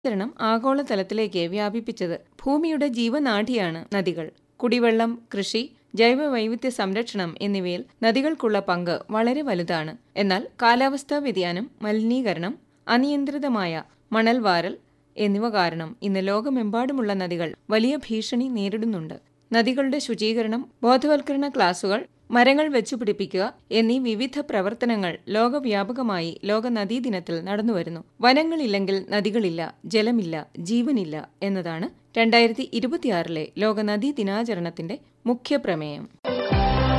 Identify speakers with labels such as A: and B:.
A: രണം ആഗോളതലത്തിലേക്ക് വ്യാപിപ്പിച്ചത് ഭൂമിയുടെ ജീവനാഡിയാണ് നദികൾ കുടിവെള്ളം കൃഷി ജൈവവൈവിധ്യ സംരക്ഷണം എന്നിവയിൽ നദികൾക്കുള്ള പങ്ക് വളരെ വലുതാണ് എന്നാൽ കാലാവസ്ഥാ വ്യതിയാനം മലിനീകരണം അനിയന്ത്രിതമായ മണൽവാരൽ എന്നിവ കാരണം ഇന്ന് ലോകമെമ്പാടുമുള്ള നദികൾ വലിയ ഭീഷണി നേരിടുന്നുണ്ട് നദികളുടെ ശുചീകരണം ബോധവൽക്കരണ ക്ലാസുകൾ മരങ്ങൾ വെച്ചുപിടിപ്പിക്കുക എന്നീ വിവിധ പ്രവർത്തനങ്ങൾ ലോകവ്യാപകമായി ലോക നദീദിനത്തിൽ നടന്നുവരുന്നു വനങ്ങളില്ലെങ്കിൽ നദികളില്ല ജലമില്ല ജീവനില്ല എന്നതാണ് രണ്ടായിരത്തി ഇരുപത്തിയാറിലെ ലോക നദീ ദിനാചരണത്തിന്റെ മുഖ്യ പ്രമേയം